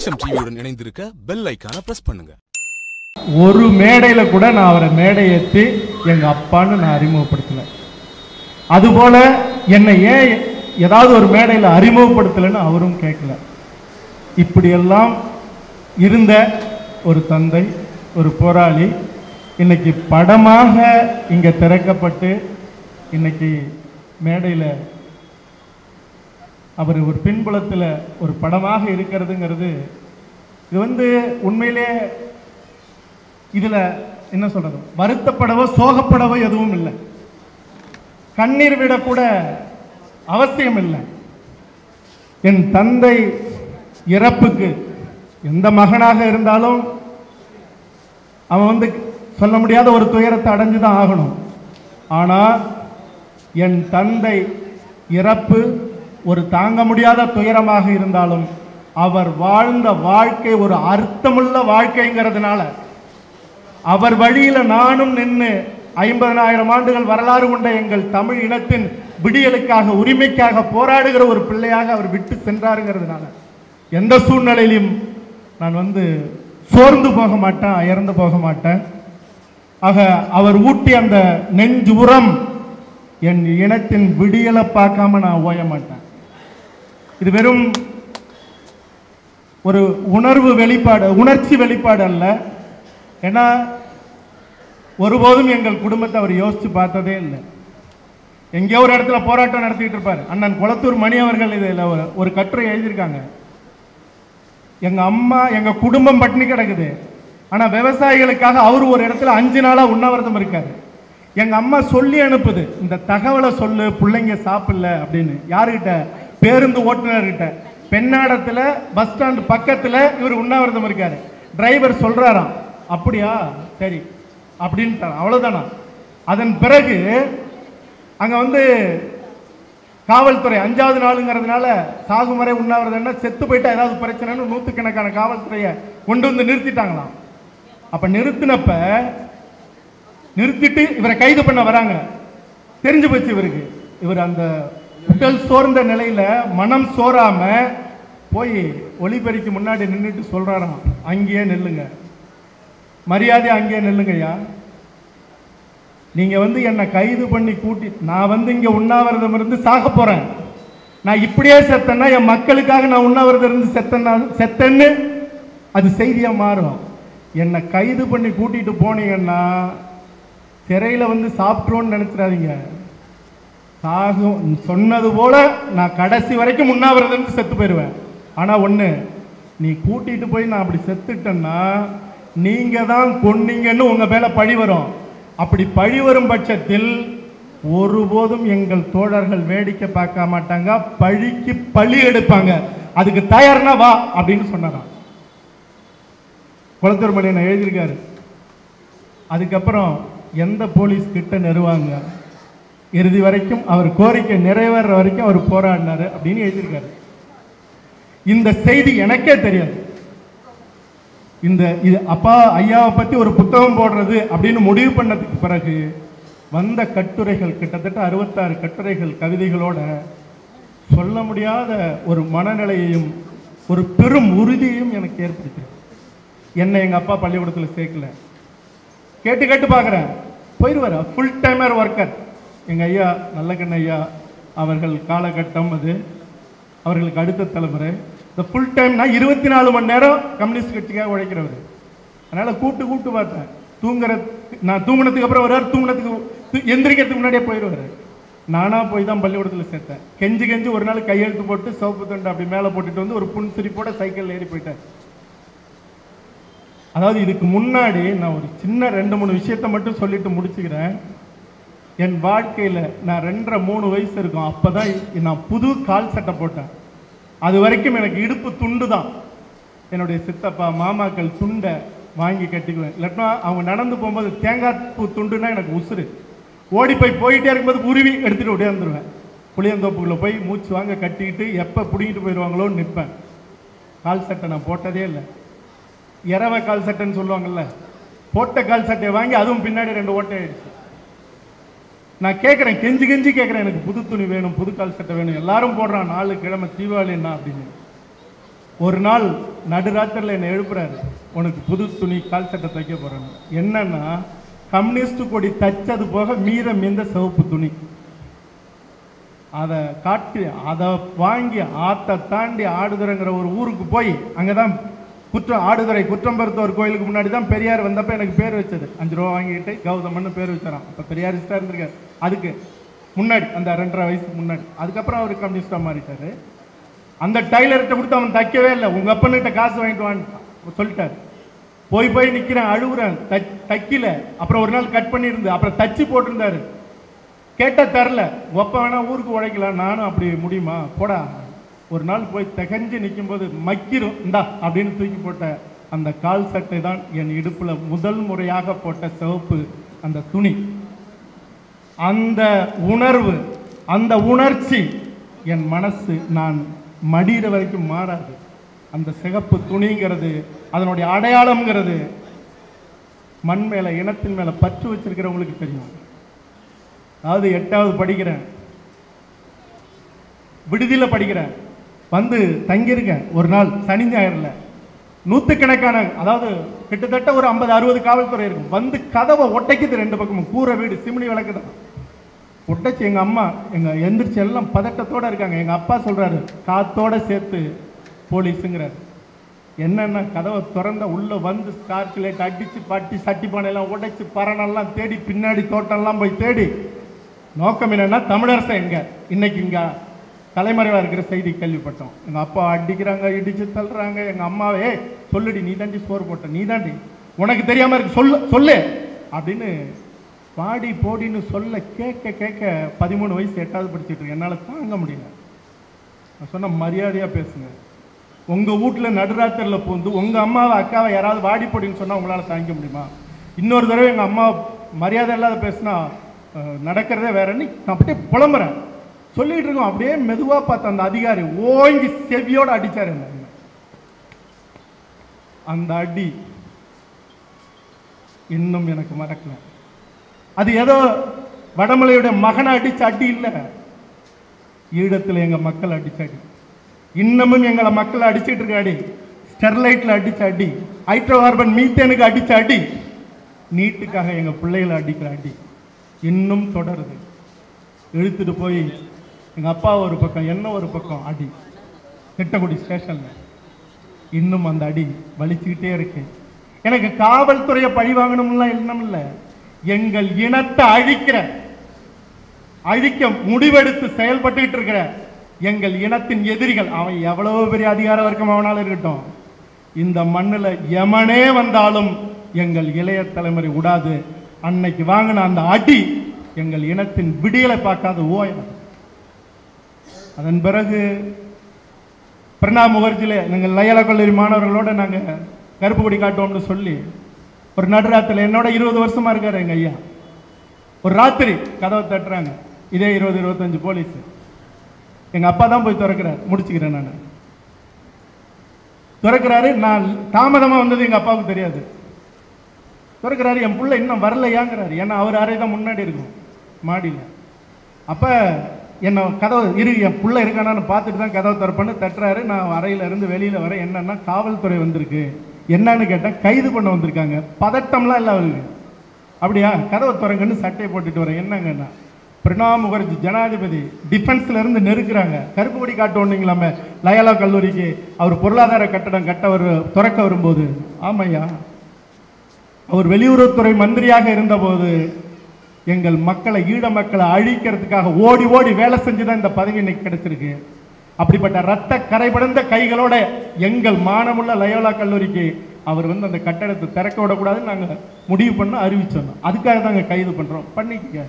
GSM டிவியுடன் இணைந்திருக்க bell ஐக்கான press பண்ணுங்க ஒரு மேடையில கூட நான் அவரை மேடை ஏற்றி எங்க அப்பான்னு நான் அறிமுகப்படுத்தல அதுபோல என்னை ஏன் ஏதாவது ஒரு மேடையில் அறிமுகப்படுத்தலைன்னு அவரும் கேட்கல இப்படியெல்லாம் இருந்த ஒரு தந்தை ஒரு போராளி இன்னைக்கு படமாக இங்க திறக்கப்பட்டு இன்னைக்கு மேடையில் அவர் ஒரு பின்புலத்தில் ஒரு படமாக இருக்கிறதுங்கிறது இது வந்து உண்மையிலே இதுல என்ன சொல்றது வருத்தப்படவோ சோகப்படவோ எதுவும் இல்லை கண்ணீர் விடக்கூட அவசியம் இல்லை என் தந்தை இறப்புக்கு எந்த மகனாக இருந்தாலும் அவன் வந்து சொல்ல முடியாத ஒரு துயரத்தை அடைஞ்சு தான் ஆகணும் ஆனால் என் தந்தை இறப்பு ஒரு தாங்க முடியாத துயரமாக இருந்தாலும் அவர் வாழ்ந்த வாழ்க்கை ஒரு அர்த்தமுள்ள வாழ்க்கைங்கிறதுனால அவர் வழியில நானும் நின்று ஐம்பதனாயிரம் ஆண்டுகள் வரலாறு கொண்ட எங்கள் தமிழ் இனத்தின் விடியலுக்காக உரிமைக்காக போராடுகிற ஒரு பிள்ளையாக அவர் விட்டு சென்றாருங்கிறதுனால எந்த சூழ்நிலையிலும் நான் வந்து சோர்ந்து போக மாட்டேன் அயர்ந்து போக மாட்டேன் ஆக அவர் ஊட்டி அந்த நெஞ்சு உரம் என் இனத்தின் விடியலை பார்க்காம நான் ஓய மாட்டேன் இது வெறும் ஒரு உணர்வு வெளிப்பாடு உணர்ச்சி வெளிப்பாடு அல்ல ஏன்னா ஒருபோதும் எங்கள் குடும்பத்தை அவர் யோசிச்சு பார்த்ததே இல்லை எங்கேயோ ஒரு இடத்துல போராட்டம் நடத்திட்டு இருப்பார் அண்ணன் குளத்தூர் மணி அவர்கள் இதில் ஒரு- ஒரு கட்டுரை எழுதியிருக்காங்க எங்க அம்மா எங்க குடும்பம் பட்டினி கிடக்குது ஆனா விவசாயிகளுக்காக அவர் ஒரு இடத்துல அஞ்சு நாளா உண்ணாவிரதம் இருக்காரு எங்க அம்மா சொல்லி அனுப்புது இந்த தகவலை சொல்லு பிள்ளைங்க சாப்பிடல அப்படின்னு யாருகிட்ட பேருந்து ஓட்டுநர்கிட்ட பெண்ணாடத்துல பஸ் ஸ்டாண்ட் பக்கத்துல இவர் உண்ணாவிரதம் இருக்காரு டிரைவர் சொல்றாராம் அப்படியா சரி அப்படின்ட்டார் அவ்வளவுதானா அதன் பிறகு அங்க வந்து காவல்துறை அஞ்சாவது நாளுங்கிறதுனால சாகுமறை உண்ணாவிரதம்னா செத்து போயிட்டா ஏதாவது பிரச்சனைன்னு நூற்றுக்கணக்கான காவல்துறையை கொண்டு வந்து நிறுத்திட்டாங்களாம் அப்ப நிறுத்தினப்ப நிறுத்திட்டு இவரை கைது பண்ண வராங்க தெரிஞ்சு போச்சு இவருக்கு இவர் அந்த உடல் சோர்ந்த நிலையில மனம் சோறாம போய் ஒளிபெருக்கி முன்னாடி நின்றுட்டு சொல்றாராம் அங்கேயே நில்லுங்க மரியாதை அங்கேயே நில்லுங்கய்யா நீங்க வந்து என்னை கைது பண்ணி கூட்டி நான் வந்து இங்க உண்ணாவிரதம் இருந்து சாக போறேன் நான் இப்படியே செத்தேன்னா என் மக்களுக்காக நான் உண்ணாவிரதம் இருந்து செத்தேன்னா செத்தேன்னு அது செய்தியா மாறும் என்னை கைது பண்ணி கூட்டிட்டு போனீங்கன்னா சிறையில வந்து சாப்பிட்ருவோன்னு நினைச்சிடாதீங்க சாகும் சொன்னது போல நான் கடைசி வரைக்கும் உண்ணாவிரதம் இருந்து செத்து போயிடுவேன் ஆனா ஒண்ணு நீ கூட்டிட்டு போய் நான் அப்படி செத்துட்டேன்னா நீங்க தான் கொன்னீங்கன்னு உங்க மேல பழி வரும் அப்படி பழி வரும் பட்சத்தில் ஒருபோதும் எங்கள் தோழர்கள் வேடிக்கை பார்க்க மாட்டாங்க பழிக்கு பழி எடுப்பாங்க அதுக்கு தயார்னா வா அப்படின்னு சொன்னாராம் குளத்தூர் மணியனை எழுதியிருக்காரு அதுக்கப்புறம் எந்த போலீஸ் கிட்ட நெருவாங்க இறுதி வரைக்கும் அவர் கோரிக்கை நிறைவேற வரைக்கும் அவர் போராடினாரு அப்படின்னு எழுதியிருக்காரு இந்த செய்தி எனக்கே தெரியாது இந்த இது அப்பா ஐயாவை பத்தி ஒரு புத்தகம் போடுறது அப்படின்னு முடிவு பண்ணதுக்கு பிறகு வந்த கட்டுரைகள் கிட்டத்தட்ட அறுபத்தாறு கட்டுரைகள் கவிதைகளோட சொல்ல முடியாத ஒரு மனநிலையையும் ஒரு பெரும் உறுதியையும் எனக்கு ஏற்படுத்தியிருக்கு என்னை எங்க அப்பா பள்ளிக்கூடத்தில் சேர்க்கல கேட்டு கேட்டு பார்க்குறேன் போயிடுவார் ஃபுல் டைமர் ஒர்க்கர் எங்கள் ஐயா நல்லக்கண்ண ஐயா அவர்கள் காலகட்டம் அது அவர்களுக்கு அடுத்த தலைமுறை இந்த ஃபுல் டைம் நான் இருபத்தி நாலு மணி நேரம் கம்யூனிஸ்ட் கட்சிக்காக உழைக்கிறவர் அதனால் கூப்பிட்டு கூப்பிட்டு பார்த்தேன் தூங்குற நான் தூங்குனதுக்கு அப்புறம் வருவார் தூங்குனதுக்கு து- எந்திரிக்கிறதுக்கு முன்னாடியே போயிடுவார் நானாக போய் தான் பள்ளிக்கூடத்தில் சேர்த்தேன் கெஞ்சி கெஞ்சி ஒரு நாள் கையெழுத்து போட்டு சோப்பு தண்டு அப்படி மேலே போட்டுட்டு வந்து ஒரு புன் சிரிப்போட சைக்கிள் ஏறி போயிட்டேன் அதாவது இதுக்கு முன்னாடி நான் ஒரு சின்ன ரெண்டு மூணு விஷயத்தை மட்டும் சொல்லிட்டு முடிச்சுக்கிறேன் என் வாழ்க்கையில் நான் ரெண்டரை மூணு வயசு இருக்கும் அப்போ தான் நான் புது கால் சட்டை போட்டேன் அது வரைக்கும் எனக்கு இடுப்பு துண்டு தான் என்னுடைய சித்தப்பா மாமாக்கள் துண்டை வாங்கி கட்டிக்குவேன் இல்லாட்டினா அவங்க நடந்து போகும்போது தேங்காய் பூ துண்டுனா எனக்கு உசுறு ஓடி போய் போயிட்டே இருக்கும்போது உருவி எடுத்துகிட்டு ஓடியாந்துருவேன் புளியந்தோப்புக்குள்ளே போய் மூச்சு வாங்க கட்டிக்கிட்டு எப்போ பிடிங்கிட்டு போயிடுவாங்களோன்னு நிற்பேன் கால் சட்டை நான் போட்டதே இல்லை இரவ கால் சட்டைன்னு சொல்லுவாங்கல்ல போட்ட கால் சட்டையை வாங்கி அதுவும் பின்னாடி ரெண்டு ஓட்டை ஆயிடுச்சு நான் கேட்குறேன் கெஞ்சி கெஞ்சி கேட்குறேன் எனக்கு புது துணி வேணும் புது கால் சட்டை வேணும் எல்லாரும் போடுறான் நாலு கிழமை தீபாவளி என்ன அப்படின்னு ஒரு நாள் நடுராத்திரில என்னை எழுப்புறாரு உனக்கு புது துணி கால் சட்டை தைக்க போறேன்னு என்னன்னா கம்யூனிஸ்ட் கொடி தச்சது போக மீதம் மீந்த சிவப்பு துணி அதை காட்டி அதை வாங்கி ஆத்தை தாண்டி ஆடுதுறைங்கிற ஒரு ஊருக்கு போய் அங்கதான் குற்றம் ஆடுதுறை குற்றம்பருத்தவர் கோயிலுக்கு முன்னாடி தான் பெரியார் வந்தப்ப எனக்கு பேர் வச்சது அஞ்சு ரூபா வாங்கிட்டு கௌதமன்னு பேர் வச்சாராம் அப்ப பெரியாரிஸ்டா இருந்திருக்காரு அதுக்கு முன்னாடி அந்த ரெண்டரை வயசுக்கு முன்னாடி அதுக்கப்புறம் அவர் கம்யூனிஸ்டா மாறிட்டாரு அந்த டைலர்கிட்ட கொடுத்து அவன் தைக்கவே இல்லை உங்க அப்பன்கிட்ட காசு வாங்கிட்டு வான்னு சொல்லிட்டாரு போய் போய் நிக்கிறேன் அழுகுறேன் தை- தைக்கல அப்புறம் ஒரு நாள் கட் பண்ணியிருந்து அப்புறம் தச்சு போட்டிருந்தாரு கேட்டா தரல ஒப்ப வேணா ஊருக்கு உழைக்கலாம் நானும் அப்படி முடியுமா போடா ஒரு நாள் போய் திகஞ்சு நிக்கும்போது மக்கிரும் இந்தா அப்படின்னு தூக்கி போட்ட அந்த கால் சட்டை தான் என் இடுப்புல முதல் முறையாக போட்ட சிவப்பு அந்த துணி அந்த உணர்வு அந்த உணர்ச்சி என் மனசு நான் மடியிற வரைக்கும் மாறாது அந்த சிகப்பு துணிங்கிறது அதனுடைய அடையாளம்ங்கிறது மண் மேல இனத்தின் மேல பற்று வச்சிருக்கிறவங்களுக்கு தெரியும் அதாவது எட்டாவது படிக்கிறேன் விடுதியில படிக்கிறேன் வந்து தங்கியிருக்கேன் ஒரு நாள் சனி ஞாயிறுல நூத்துக்கணக்கான அதாவது கிட்டத்தட்ட ஒரு ஐம்பது அறுபது காவல்துறை இருக்கும் வந்து கதவை ஒட்டைக்குது ரெண்டு பக்கமும் கூரை வீடு சிமினி விளக்கு தான் ஒட்டச்சு எங்க அம்மா எங்க எந்திரிச்சு எல்லாம் பதட்டத்தோட இருக்காங்க எங்க அப்பா சொல்றாரு காத்தோட சேர்த்து போலீஸுங்கிறாரு என்னன்னா கதவை திறந்த உள்ள வந்து ஸ்கார்ச் லைட் அடிச்சு பாட்டி சட்டி பானையெல்லாம் உடைச்சு பரணெல்லாம் தேடி பின்னாடி தோட்டம்லாம் போய் தேடி நோக்கம் என்னன்னா தமிழரசை எங்க இன்னைக்கு இங்க தலைமறைவா இருக்கிற செய்தி கேள்விப்பட்டோம் எங்க அப்பா அடிக்கிறாங்க இடிச்சு தள்ளுறாங்க எங்க அம்மாவே "ஏய், சொல்லுடி நீ தாண்டி சோறு போட்ட நீ தாண்டி உனக்கு தெரியாம இருக்கு சொல்லு சொல்லு அப்படின்னு பாடி போடின்னு சொல்ல கேட்க கேட்க பதிமூணு வயசு எட்டாவது படிச்சுட்டு இருக்கேன் என்னால தாங்க முடியல நான் சொன்ன மரியாதையா பேசுங்க உங்க வீட்டுல நடுராத்திரில பூந்து உங்க அம்மாவை அக்காவை யாராவது வாடி போடின்னு சொன்னா உங்களால தாங்கிக்க முடியுமா இன்னொரு தடவை எங்க அம்மா மரியாதை இல்லாத பேசினா அஹ், நடக்கிறதே வேறன்னு நான் அப்படியே புலம்புறேன் சொல்லிட்டு இருக்கோம் அப்படியே மெதுவா பார்த்த அந்த அதிகாரி ஓங்கி செவியோட அடிச்சாரு என்ன அந்த அடி இன்னும் எனக்கு மறக்கல அது ஏதோ வடமலையுடைய மகனை அடிச்ச அடி இல்ல ஈழத்துல எங்க மக்கள் அடிச்ச அடி இன்னமும் எங்களை மக்கள் அடிச்சிட்டு இருக்க அடி ஸ்டெர்லைட்ல அடிச்ச அடி ஹைட்ரோ கார்பன் மீத்தேனுக்கு அடிச்ச அடி நீட்டுக்காக எங்க பிள்ளைகளை அடிக்கிற அடி இன்னும் தொடருது இழுத்துட்டு போய் எங்க அப்பா ஒரு பக்கம் என்ன ஒரு பக்கம் அடி திட்டக்குடி ஸ்டேஷன்ல இன்னும் அந்த அடி வலிச்சுக்கிட்டே இருக்கு எனக்கு காவல்துறையை பழி வாங்கணும்லாம் எண்ணம் இல்லை எங்கள் இனத்தை அழிக்கிற அழிக்க முடிவெடுத்து செயல்பட்டுக்கிட்டு இருக்கிற எங்கள் இனத்தின் எதிரிகள் அவன் எவ்வளவு பெரிய அதிகார வர்க்கம் அவனாலும் இருக்கட்டும் இந்த மண்ணுல எமனே வந்தாலும் எங்கள் இளைய தலைமுறை விடாது அன்னைக்கு வாங்கின அந்த அடி எங்கள் இனத்தின் விடியலை பார்க்காத ஓயாது அதன் பிறகு பிரணாப் முகர்ஜியில நாங்கள் லயலா கல்லூரி மாணவர்களோட நாங்க கருப்பு கொடி காட்டுவோம்னு சொல்லி ஒரு நடுராத்திரில என்னோட இருபது வருஷமா இருக்காரு எங்க ஐயா ஒரு ராத்திரி கதவை தட்டுறாங்க இதே இருபது இருபத்தஞ்சு போலீஸ் எங்க அப்பா தான் போய் திறக்கிறார் முடிச்சுக்கிறேன் நான் திறக்கிறாரு நான் தாமதமா வந்தது எங்க அப்பாவுக்கு தெரியாது திறக்கிறாரு என் புள்ள இன்னும் வரலையாங்கிறாரு ஏன்னா அவர் அறை தான் முன்னாடி இருக்கும் மாடியில் அப்ப என்ன கதவு இரு என் புள்ள இருக்கானான்னு பார்த்துட்டு தான் கதவை திறப்பேன்னு தட்டுறாரு நான் அறையில இருந்து வெளியில வரேன் என்னன்னா காவல்துறை வந்திருக்கு என்னன்னு கேட்டேன் கைது பண்ண வந்திருக்காங்க பதட்டம்லாம் இல்லை அவருக்கு அப்படியா கதவை திறங்கன்னு சட்டையை போட்டுட்டு வரேன் என்னங்கன்னா பிரணாப் முகர்ஜி ஜனாதிபதி டிஃபென்ஸ்ல இருந்து நெருக்குறாங்க கருப்பு கொடி காட்டுவோன்னீங்களாமே லயலா கல்லூரிக்கு அவர் பொருளாதார கட்டடம் கட்ட வரு திறக்க வரும்போது ஆமையா அவர் வெளியுறவுத்துறை மந்திரியாக இருந்தபோது எங்கள் மக்களை ஈழ மக்களை அழிக்கிறதுக்காக ஓடி ஓடி வேலை செஞ்சுதான் இந்த பதவி இன்னைக்கு கிடைச்சிருக்கு அப்படிப்பட்ட ரத்த கரைபடந்த கைகளோட எங்கள் மானமுள்ள லயோலா கல்லூரிக்கு அவர் வந்து அந்த கட்டடத்தை திறக்க விடக்கூடாதுன்னு நாங்க முடிவு பண்ண அறிவிச்சோம் அதுக்காக தாங்க கைது பண்றோம் பண்ணிக்கங்க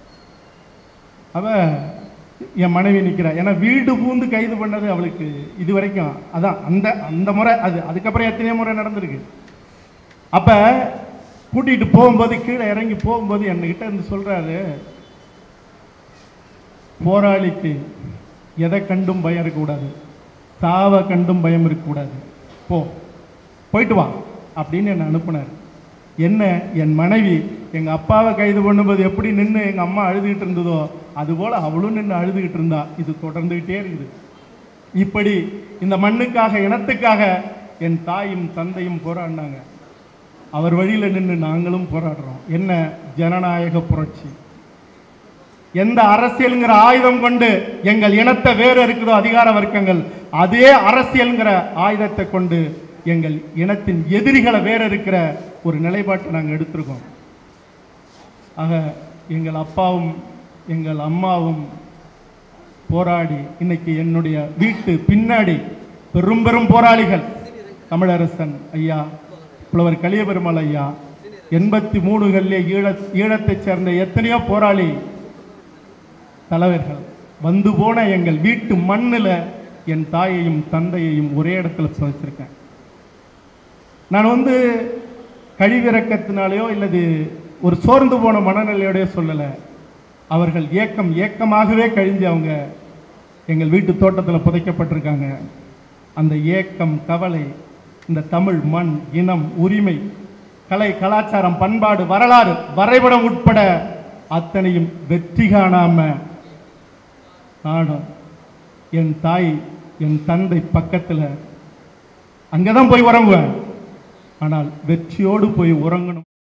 அவ என் மனைவி நிக்கிறா ஏன்னா வீடு பூந்து கைது பண்ணது அவளுக்கு இது வரைக்கும் அதான் அந்த அந்த முறை அது அதுக்கப்புறம் எத்தனையோ முறை நடந்திருக்கு அப்ப கூட்டிட்டு போகும்போது கீழே இறங்கி போகும்போது என்கிட்ட இருந்து சொல்றாரு போராளிக்கு எதை கண்டும் பயம் இருக்கக்கூடாது சாவை கண்டும் பயம் இருக்கக்கூடாது போ போயிட்டு வா அப்படின்னு என்னை அனுப்புனார் என்ன என் மனைவி எங்க அப்பாவை கைது பண்ணும்போது எப்படி நின்று எங்க அம்மா அழுதுகிட்டு இருந்ததோ அதுபோல அவளும் நின்று அழுதுகிட்டு இருந்தா இது தொடர்ந்துகிட்டே இருக்குது இப்படி இந்த மண்ணுக்காக இனத்துக்காக என் தாயும் தந்தையும் போராடினாங்க அவர் வழியில நின்று நாங்களும் போராடுறோம் என்ன ஜனநாயக புரட்சி எந்த அரசியலுங்கிற ஆயுதம் கொண்டு எங்கள் இனத்தை வேறு இருக்குதோ அதிகார வர்க்கங்கள் அதே அரசியல்ங்கிற ஆயுதத்தை கொண்டு எங்கள் இனத்தின் எதிரிகளை வேற இருக்கிற ஒரு நிலைப்பாட்டை நாங்கள் எடுத்திருக்கோம் ஆக எங்கள் அப்பாவும் எங்கள் அம்மாவும் போராடி இன்னைக்கு என்னுடைய வீட்டு பின்னாடி பெரும் பெரும் போராளிகள் தமிழரசன் ஐயா புலவர் கலியபெருமாள் ஐயா எண்பத்தி மூணுகளிலே ஈழ ஈழத்தைச் சேர்ந்த எத்தனையோ போராளி தலைவர்கள் வந்து போன எங்கள் வீட்டு மண்ணில் என் தாயையும் தந்தையையும் ஒரே இடத்துல புதைச்சிருக்கேன் நான் வந்து கழிவிறக்கத்தினாலேயோ இல்லது ஒரு சோர்ந்து போன மனநிலையோடய சொல்லலை அவர்கள் ஏக்கம் ஏக்கமாகவே கழிஞ்சு அவங்க எங்கள் வீட்டு தோட்டத்தில் புதைக்கப்பட்டிருக்காங்க அந்த ஏக்கம் கவலை இந்த தமிழ் மண் இனம் உரிமை கலை கலாச்சாரம் பண்பாடு வரலாறு வரைபடம் உட்பட அத்தனையும் வெற்றி காணாம நானும் என் தாய் என் தந்தை பக்கத்தில் அங்கே தான் போய் உறங்குவேன் ஆனால் வெற்றியோடு போய் உறங்கணும்